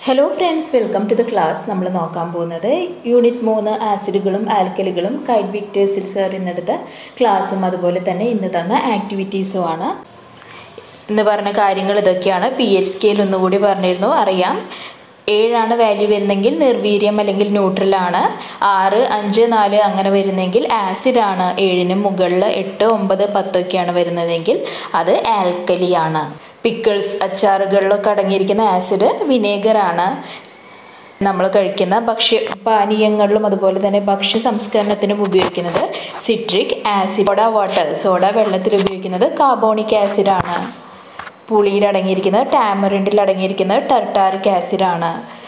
Hello friends welcome to the class നമ്മൾ നോക്കാൻ പോകുന്നത് യൂണിറ്റ് മൂന്ന് ആസിഡുകളും ആൽക്കലുകളും കൈറ്റ് വിക്ടേഴ്സിൽ സാർ ഇന്നെടുത്ത ക്ലാസ്സും അതുപോലെ തന്നെ ഇന്ന് തന്ന ആക്ടിവിറ്റീസും ആണ് ഇന്ന് പറഞ്ഞ കാര്യങ്ങൾ ഇതൊക്കെയാണ് പി എച്ച് സ്കെയിൽ ഒന്നുകൂടി പറഞ്ഞിരുന്നു അറിയാം ഏഴാണ് വാല്യൂ വരുന്നെങ്കിൽ നിർവീര്യം അല്ലെങ്കിൽ ന്യൂട്രലാണ് ആറ് അഞ്ച് നാല് അങ്ങനെ വരുന്നെങ്കിൽ ആസിഡാണ് ഏഴിന് മുകളിൽ എട്ട് ഒമ്പത് പത്തൊക്കെയാണ് വരുന്നതെങ്കിൽ അത് ആൽക്കലിയാണ് പിക്കിൾസ് അച്ചാറുകളിലൊക്കെ അടങ്ങിയിരിക്കുന്ന ആസിഡ് വിനേഗറാണ് നമ്മൾ കഴിക്കുന്ന ഭക്ഷ്യ പാനീയങ്ങളിലും അതുപോലെ തന്നെ ഭക്ഷ്യ സംസ്കരണത്തിനും ഉപയോഗിക്കുന്നത് citric acid soda water soda വെള്ളത്തിൽ ഉപയോഗിക്കുന്നത് കാർബോണിക് ആസിഡാണ് പുളിയിൽ അടങ്ങിയിരിക്കുന്നത് ടാമറിൻഡിൽ അടങ്ങിയിരിക്കുന്നത് ടർട്ടാറിക് ആസിഡാണ്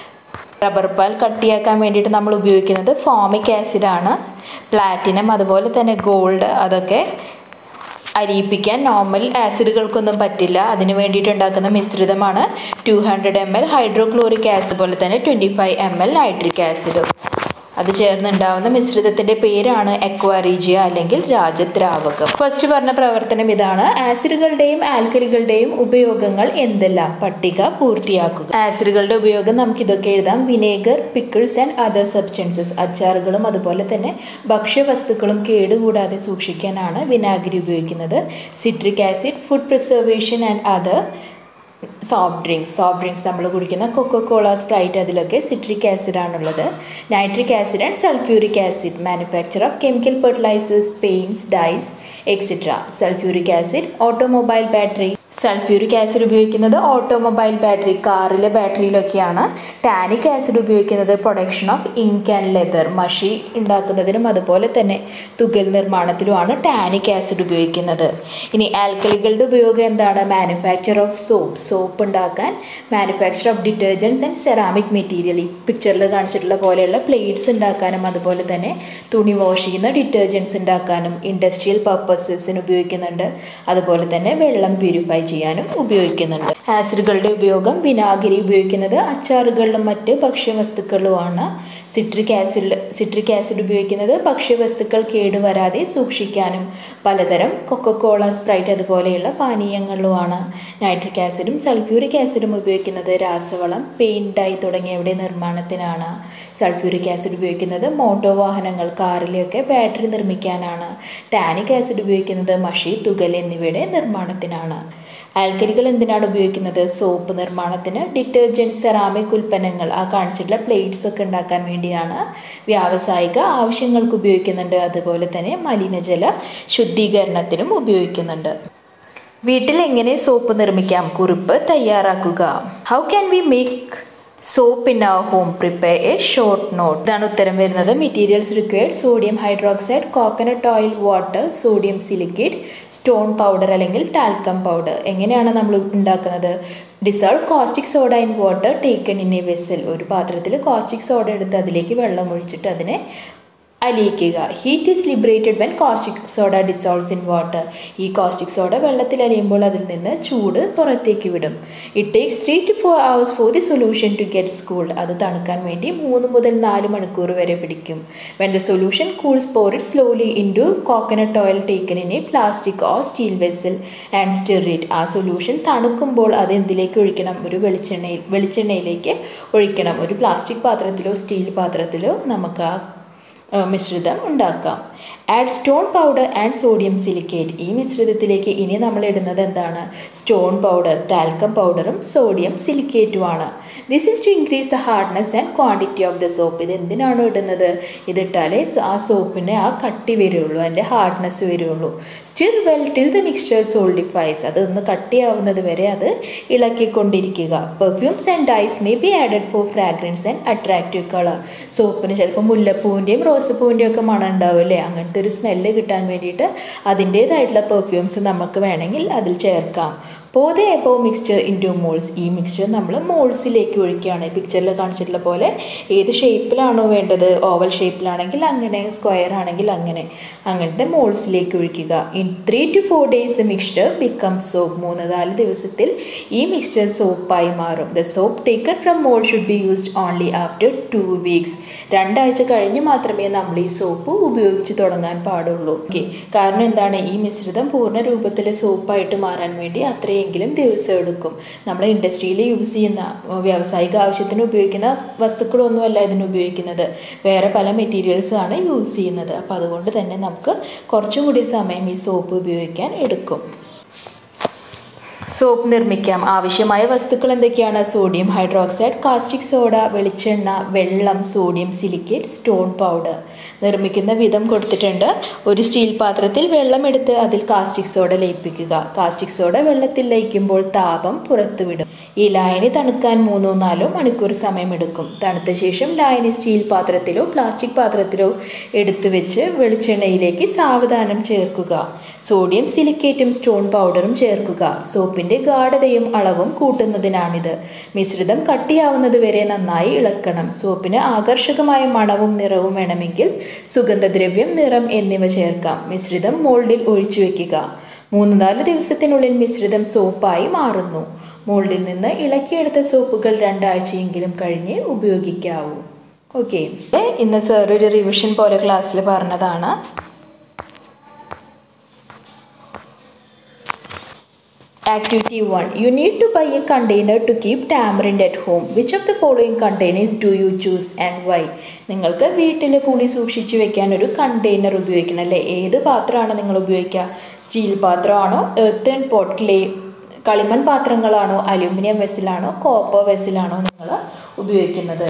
റബ്ബർ പാൽ കട്ടിയാക്കാൻ വേണ്ടിയിട്ട് നമ്മൾ ഉപയോഗിക്കുന്നത് ഫോമിക് ആസിഡാണ് പ്ലാറ്റിനം അതുപോലെ തന്നെ ഗോൾഡ് അതൊക്കെ അരിയിപ്പിക്കാൻ നോർമൽ ആസിഡുകൾക്കൊന്നും പറ്റില്ല അതിന് വേണ്ടിയിട്ട് ഉണ്ടാക്കുന്ന മിശ്രിതമാണ് two hundred M L hydrochloric acid പോലെ തന്നെ twenty five M L nitric ആസിഡും അത് ചേർന്നുണ്ടാവുന്ന മിശ്രിതത്തിൻ്റെ പേരാണ് എക്വാറീജിയ അല്ലെങ്കിൽ രാജദ്രാവകം ഫസ്റ്റ് പറഞ്ഞ പ്രവർത്തനം ഇതാണ് ആസിഡുകളുടെയും ആൽക്കലികളുടെയും ഉപയോഗങ്ങൾ എന്തെല്ലാം പട്ടിക പൂർത്തിയാക്കുക ആസിഡുകളുടെ ഉപയോഗം നമുക്ക് ഇതൊക്കെ എഴുതാം vinegar pickles and other substances അച്ചാറുകളും അതുപോലെ തന്നെ ഭക്ഷ്യവസ്തുക്കളും കേടുകൂടാതെ സൂക്ഷിക്കാനാണ് വിനാഗിരി ഉപയോഗിക്കുന്നത് citric acid food preservation and other soft drinks soft drinks നമ്മൾ കുടിക്കുന്ന കൊക്കോകോള സ്പ്രൈറ്റ് അതിലൊക്കെ സിട്രിക് ആസിഡ് ആണുള്ളത് nitric acid and sulphuric acid manufacture of chemical fertilisers paints dyes etcetera sulphuric acid automobile battery sulphuric acid ഉപയോഗിക്കുന്നത് automobile battery കാറിലെ ബാറ്ററിയിലൊക്കെയാണ് tannic acid ഉപയോഗിക്കുന്നത് production of ink and leather മഷി ഉണ്ടാക്കുന്നതിനും അതുപോലെ തന്നെ തുകൽ നിർമ്മാണത്തിലുമാണ് ടാനിക് ആസിഡ് ഉപയോഗിക്കുന്നത് ഇനി ആൽക്കലികളുടെ ഉപയോഗം എന്താണ് മാനുഫാക്ചർ ഓഫ് സോപ്പ് സോപ്പ് ഉണ്ടാക്കാൻ manufacture of detergents and ceramic material ഈ പിക്ചറിൽ കാണിച്ചിട്ടുള്ള പോലെയുള്ള പ്ലേറ്റ്സ് ഉണ്ടാക്കാനും അതുപോലെ തന്നെ തുണി വാഷ് ചെയ്യുന്ന ഡിറ്റർജൻസ് ഉണ്ടാക്കാനും ഇൻഡസ്ട്രിയൽ പർപ്പസസിന് ഉപയോഗിക്കുന്നുണ്ട് അതുപോലെ തന്നെ വെള്ളം പ്യൂരിഫൈ ചെയ്യാനും ഉപയോഗിക്കുന്നുണ്ട് ആസിഡുകളുടെ ഉപയോഗം വിനാഗിരി ഉപയോഗിക്കുന്നത് അച്ചാറുകളിലും മറ്റ് ഭക്ഷ്യവസ്തുക്കളുമാണ് സിട്രിക് ആസിഡ് സിട്രിക് ആസിഡ് ഉപയോഗിക്കുന്നത് ഭക്ഷ്യവസ്തുക്കൾ കേടുവരാതെ സൂക്ഷിക്കാനും പലതരം കൊക്കക്കോള സ്പ്രൈറ്റ് അതുപോലെയുള്ള പാനീയങ്ങളിലുമാണ് നൈട്രിക് ആസിഡും സൾഫ്യൂരിക് ആസിഡും ഉപയോഗിക്കുന്നത് രാസവളം പെയിൻറ് ഡൈ തുടങ്ങിയവയുടെ നിർമ്മാണത്തിനാണ് സൾഫ്യൂരിക് ആസിഡ് ഉപയോഗിക്കുന്നത് മോട്ടോർ വാഹനങ്ങൾ കാറിലെയൊക്കെ ബാറ്ററി നിർമ്മിക്കാനാണ് ടാനിക് ആസിഡ് ഉപയോഗിക്കുന്നത് മഷി തുകൽ എന്നിവയുടെ നിർമ്മാണത്തിനാണ് ആൽക്കലികൾ എന്തിനാണ് ഉപയോഗിക്കുന്നത് സോപ്പ് നിർമ്മാണത്തിന് ഡിറ്റർജൻറ്റ് സെറാമിക് ഉൽപ്പന്നങ്ങൾ ആ കാണിച്ചിട്ടുള്ള പ്ലേറ്റ്സ് ഒക്കെ ഉണ്ടാക്കാൻ വേണ്ടിയാണ് വ്യാവസായിക ആവശ്യങ്ങൾക്ക് ഉപയോഗിക്കുന്നുണ്ട് അതുപോലെ തന്നെ മലിനജല ശുദ്ധീകരണത്തിനും ഉപയോഗിക്കുന്നുണ്ട് വീട്ടിൽ എങ്ങനെ സോപ്പ് നിർമ്മിക്കാം കുറിപ്പ് തയ്യാറാക്കുക how can we make soap in our home prepare a short note ഇതാണ് ഉത്തരം വരുന്നത് materials required sodium hydroxide coconut oil water sodium silicate stone powder അല്ലെങ്കിൽ ടാൽക്കം പൗഡർ എങ്ങനെയാണ് നമ്മൾ ഉണ്ടാക്കുന്നത് dissolve caustic soda in water taken in a vessel ഒരു പാത്രത്തിൽ caustic soda എടുത്ത് അതിലേക്ക് വെള്ളം ഒഴിച്ചിട്ട് അതിനെ അലിയിക്കുക heat is liberated when caustic soda dissolves in water ഈ കോസ്റ്റിക് സോഡ വെള്ളത്തിൽ അലിയുമ്പോൾ അതിൽ നിന്ന് ചൂട് പുറത്തേക്ക് വിടും it takes three to four hours for the solution to get cooled അത് തണുക്കാൻ വേണ്ടി മൂന്ന് മുതൽ നാല് മണിക്കൂർ വരെ പിടിക്കും when the solution cools pour it slowly into coconut oil taken in a plastic or steel vessel and stir it ആ സൊല്യൂഷൻ തണുക്കുമ്പോൾ അത് എന്തിലേക്ക് ഒഴിക്കണം ഒരു വെളിച്ചെണ്ണയിൽ വെളിച്ചെണ്ണയിലേക്ക് ഒഴിക്കണം ഒരു പ്ലാസ്റ്റിക് പാത്രത്തിലോ സ്റ്റീൽ പാത്രത്തിലോ നമുക്ക് ആ മിശ്രിതം ഉണ്ടാക്കാം add stone powder and sodium silicate ഈ മിശ്രിതത്തിലേക്ക് ഇനി നമ്മൾ ഇടുന്നത് എന്താണ് സ്റ്റോൺ പൗഡർ ടാൽക്കം പൗഡറും സോഡിയം സിലിക്കേറ്റുമാണ് this is to increase the hardness and quantity of the soap ഇത് എന്തിനാണോ ഇടുന്നത് ഇതിട്ടാലേ ആ സോപ്പിന് ആ കട്ടി വരുള്ളൂ അതിൻ്റെ ഹാർഡ്നെസ് വരുള്ളൂ stir well till the mixture solidifies അതൊന്ന് കട്ടിയാവുന്നത് വരെ അത് ഇളക്കിക്കൊണ്ടിരിക്കുക perfumes and dyes may be added for fragrance and attractive colour സോപ്പിന് ചിലപ്പോൾ മുല്ലപ്പൂവിൻ്റെയും റോസപ്പൂവിൻ്റെയും ഒക്കെ മണം ഉണ്ടാവില്ലേ അങ്ങനത്തെ ഒരു സ്മെല്ല് കിട്ടാൻ വേണ്ടിയിട്ട് അതിൻ്റേതായിട്ടുള്ള പെർഫ്യൂംസ് നമുക്ക് വേണമെങ്കിൽ അതിൽ ചേർക്കാം pour the above mixture into moulds ഈ മിക്സ്ചർ നമ്മൾ മോൾസിലേക്ക് ഒഴിക്കുകയാണ് പിക്ചറിൽ കാണിച്ചിട്ടുള്ള പോലെ ഏത് ഷേപ്പിലാണോ വേണ്ടത് ഓവൽ ഷേപ്പിലാണെങ്കിൽ അങ്ങനെ സ്ക്വയർ ആണെങ്കിൽ അങ്ങനെ അങ്ങനത്തെ മോൾസിലേക്ക് ഒഴിക്കുക in three to four days the mixture become soap മൂന്ന് നാല് ദിവസത്തിൽ ഈ മിക്സ്ചർ സോപ്പായി മാറും the soap taken from mould should be used only after two weeks രണ്ടാഴ്ച കഴിഞ്ഞ് മാത്രമേ നമ്മൾ ഈ സോപ്പ് ഉപയോഗിച്ച് തുടങ്ങാൻ പാടുള്ളൂ ഓക്കെ കാരണം എന്താണ് ഈ മിശ്രിതം പൂർണ്ണ രൂപത്തിൽ സോപ്പായിട്ട് മാറാൻ വേണ്ടി അത്രയും എങ്കിലും ദിവസം എടുക്കും നമ്മൾ ഇൻഡസ്ട്രിയിൽ യൂസ് ചെയ്യുന്ന വ്യാവസായിക ആവശ്യത്തിന് ഉപയോഗിക്കുന്ന വസ്തുക്കളൊന്നുമല്ല ഇതിന് ഉപയോഗിക്കുന്നത് വേറെ പല മെറ്റീരിയൽസാണ് യൂസ് ചെയ്യുന്നത് അപ്പോൾ അതുകൊണ്ട് തന്നെ നമുക്ക് കുറച്ചുകൂടി സമയം ഈ സോപ്പ് ഉപയോഗിക്കാൻ എടുക്കും സോപ്പ് നിർമ്മിക്കാം ആവശ്യമായ വസ്തുക്കൾ എന്തൊക്കെയാണ് സോഡിയം ഹൈഡ്രോക്സൈഡ് കാസ്റ്റിക് സോഡ വെളിച്ചെണ്ണ വെള്ളം സോഡിയം സിലിക്കേറ്റ് സ്റ്റോൺ പൗഡർ നിർമ്മിക്കുന്ന വിധം കൊടുത്തിട്ടുണ്ട് ഒരു സ്റ്റീൽ പാത്രത്തിൽ വെള്ളം എടുത്ത് അതിൽ കാസ്റ്റിക് സോഡ ലയിപ്പിക്കുക കാസ്റ്റിക് സോഡ വെള്ളത്തിൽ ലയിക്കുമ്പോൾ താപം പുറത്തുവിടും ഈ ലായനി തണുക്കാൻ മൂന്നോ നാലോ മണിക്കൂർ സമയമെടുക്കും തണുത്ത ശേഷം ലായനി സ്റ്റീൽ പാത്രത്തിലോ പ്ലാസ്റ്റിക് പാത്രത്തിലോ എടുത്തു വെച്ച് വെളിച്ചെണ്ണയിലേക്ക് സാവധാനം ചേർക്കുക സോഡിയം സിലിക്കേറ്റും സ്റ്റോൺ പൗഡറും ചേർക്കുക സോപ്പിൻ്റെ ഗാഠതയും അളവും കൂട്ടുന്നതിനാണിത് മിശ്രിതം കട്ടിയാവുന്നത് വരെ നന്നായി ഇളക്കണം സോപ്പിന് ആകർഷകമായ മണവും നിറവും വേണമെങ്കിൽ സുഗന്ധദ്രവ്യം നിറം എന്നിവ ചേർക്കാം മിശ്രിതം മോൾഡിൽ ഒഴിച്ചു വെക്കുക മൂന്ന് നാല് ദിവസത്തിനുള്ളിൽ മിശ്രിതം സോപ്പായി മാറുന്നു മോൾഡിൽ നിന്ന് ഇളക്കിയെടുത്ത സോപ്പുകൾ രണ്ടാഴ്ചയെങ്കിലും കഴിഞ്ഞ് ഉപയോഗിക്കാവൂ ഓക്കെ ഇന്ന് സാർ ഒരു റിവിഷൻ പോലെ ക്ലാസ്സിൽ പറഞ്ഞതാണ് Activity 1. You need to buy a container to keep tamarind at home. Which of the following containers do you choose and why? നിങ്ങൾക്ക് വീട്ടിൽ പുളി സൂക്ഷിച്ച് വെക്കാൻ ഒരു കണ്ടെയ്നർ ഉപയോഗിക്കണം അല്ലേ ഏത് പാത്രമാണ് നിങ്ങൾ ഉപയോഗിക്കുക സ്റ്റീൽ പാത്രമാണോ എർത്തൻ പോട്ട് ക്ലേ കളിമൺ പാത്രങ്ങളാണോ അലൂമിനിയം വെസിലാണോ കോപ്പർ വെസിലാണോ നിങ്ങൾ ഉപയോഗിക്കുന്നത്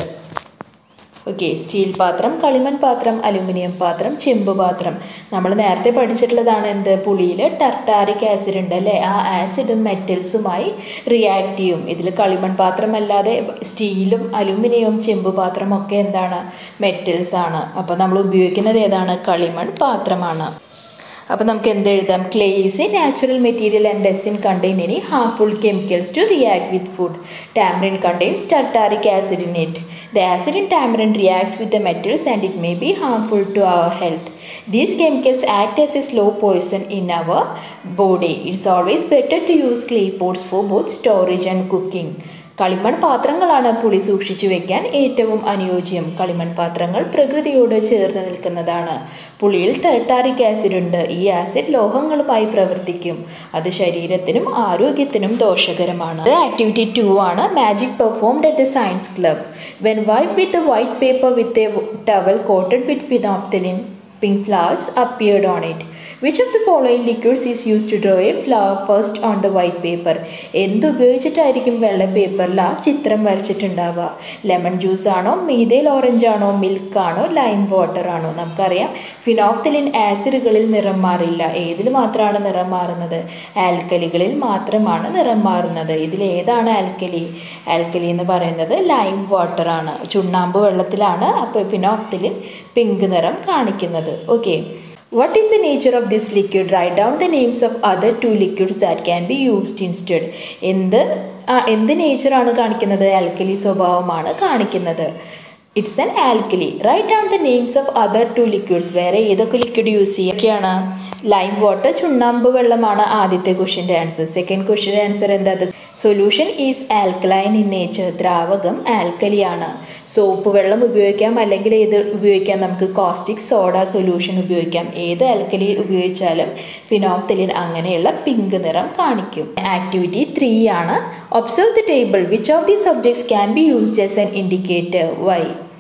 ഓക്കെ സ്റ്റീൽ പാത്രം കളിമൺ പാത്രം അലുമിനിയം പാത്രം ചെമ്പ് പാത്രം നമ്മൾ നേരത്തെ പഠിച്ചിട്ടുള്ളതാണ് എന്ത് പുളിയിൽ ടർട്ടാറിക് ആസിഡ് ഉണ്ട് അല്ലേ ആ ആസിഡും മെറ്റൽസുമായി റിയാക്ട് ചെയ്യും ഇതിൽ കളിമൺ പാത്രമല്ലാതെ സ്റ്റീലും അലുമിനിയവും ചെമ്പ് പാത്രമൊക്കെ എന്താണ് മെറ്റൽസ് ആണ് അപ്പോൾ നമ്മൾ ഉപയോഗിക്കുന്നത് ഏതാണ് കളിമൺ പാത്രമാണ് അപ്പോൾ നമുക്ക് എന്ത് എഴുതാം clay is a natural material and doesn't contain any harmful chemicals to react with food tamarind contains tartaric acid in it the acid in tamarind reacts with the metals and it may be harmful to our health these chemicals act as a slow poison in our body it's always better to use clay pots for both storage and cooking കളിമൺ പാത്രങ്ങളാണ് പുളി സൂക്ഷിച്ചു വെക്കാൻ ഏറ്റവും അനുയോജ്യം കളിമൺ പാത്രങ്ങൾ പ്രകൃതിയോട് ചേർന്ന് നിൽക്കുന്നതാണ് പുളിയിൽ ടെർട്ടാറിക് ആസിഡ് ഉണ്ട് ഈ ആസിഡ് ലോഹങ്ങളുമായി പ്രവർത്തിക്കും അത് ശരീരത്തിനും ആരോഗ്യത്തിനും ദോഷകരമാണ് ഇത് ആക്ടിവിറ്റി ടു ആണ് magic performed at the science club when wipe with white paper with a towel coated with phenolphthalein pink flowers appeared on it. Which of the following liquids is used to draw a flower first on the white paper? എന്ത് ഉപയോഗിച്ചിട്ടായിരിക്കും വെള്ള പേപ്പറിൽ ആ ചിത്രം വരച്ചിട്ടുണ്ടാവുക lemon juice ആണോ methyl orange ആണോ milk ആണോ lime water ആണോ നമുക്കറിയാം ഫിനോഫ്തലിൻ ആസിഡുകളിൽ നിറം മാറില്ല ഏതിൽ മാത്രമാണ് നിറം മാറുന്നത് ആൽക്കലികളിൽ മാത്രമാണ് നിറം മാറുന്നത് ഇതിൽ ഏതാണ് ആൽക്കലി ആൽക്കലി എന്ന് പറയുന്നത് ലൈം വാട്ടർ ആണ് ചുണ്ണാമ്പ് വെള്ളത്തിലാണ് അപ്പോൾ ഫിനോഫ്തലിൻ പിങ്ക് നിറം കാണിക്കുന്നത് okay What is the nature of this liquid? Write down the names of other two liquids that can be used instead. എന്ത് എന്ത് നേച്ചറാണ് കാണിക്കുന്നത് ആൽക്കലി സ്വഭാവമാണ് കാണിക്കുന്നത് it's an alkali write down the names of other two liquids വേറെ ഏതൊക്കെ liquid use ചെയ്യുകയാണ് lime water ചുണ്ണാമ്പ് വെള്ളമാണ് ആദ്യത്തെ ക്വസ്റ്റിൻ്റെ ആൻസർ സെക്കൻഡ് ക്വസ്റ്റിൻ്റെ ആൻസർ എന്താ solution is alkaline in nature ദ്രാവകം ആൽക്കലിയാണ് സോപ്പ് വെള്ളം ഉപയോഗിക്കാം അല്ലെങ്കിൽ ഏത് ഉപയോഗിക്കാം നമുക്ക് കോസ്റ്റിക് സോഡ സൊല്യൂഷൻ ഉപയോഗിക്കാം ഏത് ആൽക്കലി ഉപയോഗിച്ചാലും ഫിനോപ്തലിൻ അങ്ങനെയുള്ള പിങ്ക് നിറം കാണിക്കും ആക്ടിവിറ്റി ത്രീ ആണ് observe the table which of these objects can be used as an indicator why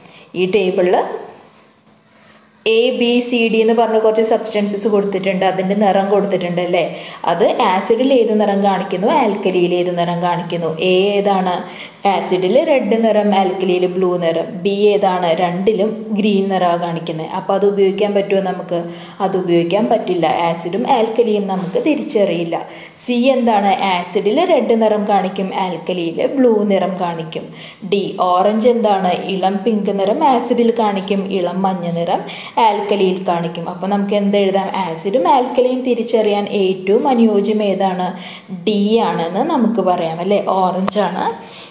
ഈ ടേബിളിൽ എ ബി സി ഡി എന്ന് പറഞ്ഞ കുറച്ച് സബ്സ്റ്റൻസസ് കൊടുത്തിട്ടുണ്ട് അതിൻ്റെ നിറം കൊടുത്തിട്ടുണ്ട് അല്ലേ അത് ആസിഡിൽ ഏത് നിറം കാണിക്കുന്നു ആൽക്കലിയിൽ ഏത് നിറം കാണിക്കുന്നു എ ഏതാണ് ആസിഡിൽ റെഡ് നിറം ആൽക്കലിയിൽ ബ്ലൂ നിറം ബി ഏതാണ് രണ്ടിലും ഗ്രീൻ നിറമാണ് കാണിക്കുന്നത് അപ്പോൾ അത് ഉപയോഗിക്കാൻ പറ്റുമോ നമുക്ക് അത് ഉപയോഗിക്കാൻ പറ്റില്ല ആസിഡും ആൽക്കലിയും നമുക്ക് തിരിച്ചറിയില്ല സി എന്താണ് ആസിഡിൽ റെഡ് നിറം കാണിക്കും ആൽക്കലിയിൽ ബ്ലൂ നിറം കാണിക്കും ഡി ഓറഞ്ച് എന്താണ് ഇളം പിങ്ക് നിറം ആസിഡിൽ കാണിക്കും ഇളം മഞ്ഞ നിറം ആൽക്കലിയിൽ കാണിക്കും അപ്പോൾ നമുക്ക് എന്ത് എഴുതാം ആസിഡും ആൽക്കലിയും തിരിച്ചറിയാൻ ഏറ്റവും അനുയോജ്യം ഏതാണ് ഡി ആണെന്ന് നമുക്ക് പറയാം അല്ലേ ഓറഞ്ച് ആണ്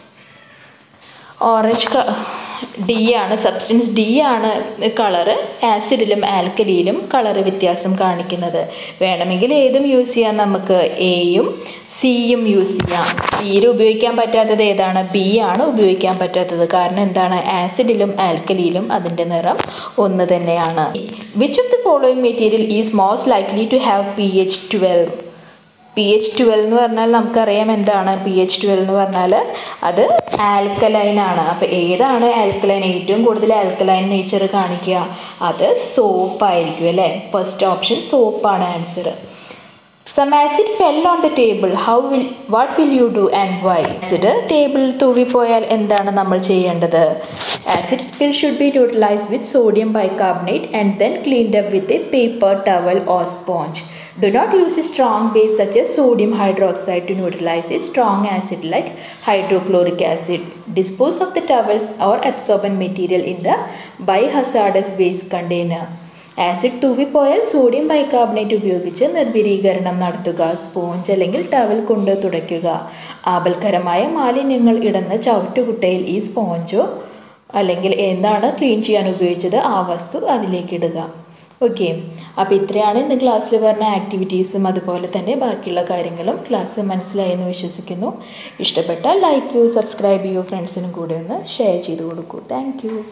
ഓറഞ്ച് ഡി ആണ് സബ്സ്റ്റൻസ് ഡി ആണ് കളറ് ആസിഡിലും ആൽക്കലിയിലും കളറ് വ്യത്യാസം കാണിക്കുന്നത് വേണമെങ്കിൽ ഏതും യൂസ് ചെയ്യാം നമുക്ക് എയും സിയും യൂസ് ചെയ്യാം തീരെ ഉപയോഗിക്കാൻ പറ്റാത്തത് ഏതാണ് ബി ആണ് ഉപയോഗിക്കാൻ പറ്റാത്തത് കാരണം എന്താണ് ആസിഡിലും ആൽക്കലിയിലും അതിൻ്റെ നിറം ഒന്ന് തന്നെയാണ് which of the following material is most likely to have P H twelve P H twelve എന്ന് പറഞ്ഞാൽ നമുക്കറിയാം എന്താണ് പി എച്ച് ട്വൽവ് എന്ന് പറഞ്ഞാൽ അത് ആൽക്കലൈൻ ആണ് അപ്പോൾ ഏതാണ് ആൽക്കലൈൻ ഏറ്റവും കൂടുതൽ ആൽക്കലൈൻ നേച്ചർ കാണിക്കുക അത് സോപ്പ് ആയിരിക്കും അല്ലേ ഫസ്റ്റ് ഓപ്ഷൻ സോപ്പാണ് answer some acid fell on the table how will what will you do and why acid ടേബിളിൽ തൂവിപ്പോയാൽ എന്താണ് നമ്മൾ ചെയ്യേണ്ടത് acid spill should be utilise with sodium bicarbonate and then cleaned up with a paper towel or sponge Do not use a strong base such as sodium hydroxide to neutralize a strong acid like hydrochloric acid. Dispose of the towels or absorbent material in the bihazardous waste container. Acid തൂവിപ്പോയാൽ sodium bicarbonate ഉപയോഗിച്ച് നിർവിരീകരണം നടത്തുക sponge അല്ലെങ്കിൽ towel കൊണ്ട് തുടയ്ക്കുക ആപൽക്കരമായ മാലിന്യങ്ങൾ ഇടുന്ന ചവിട്ടുകുട്ടയിൽ ഈ സ്പോഞ്ചോ അല്ലെങ്കിൽ എന്താണ് ക്ലീൻ ചെയ്യാൻ ഉപയോഗിച്ചത് ആ വസ്തു അതിലേക്ക് ഇടുക ഓക്കെ അപ്പോൾ ഇത്രയാണ് ഇന്ന് ക്ലാസ്സിൽ പറഞ്ഞ ആക്ടിവിറ്റീസും അതുപോലെ തന്നെ ബാക്കിയുള്ള കാര്യങ്ങളും ക്ലാസ് മനസ്സിലായെന്ന് വിശ്വസിക്കുന്നു ഇഷ്ടപ്പെട്ടാൽ ലൈക്ക് ചെയ്യൂ സബ്സ്ക്രൈബ് ചെയ്യൂ ഫ്രണ്ട്സിനും കൂടെ ഒന്ന് ഷെയർ ചെയ്ത് കൊടുക്കൂ താങ്ക്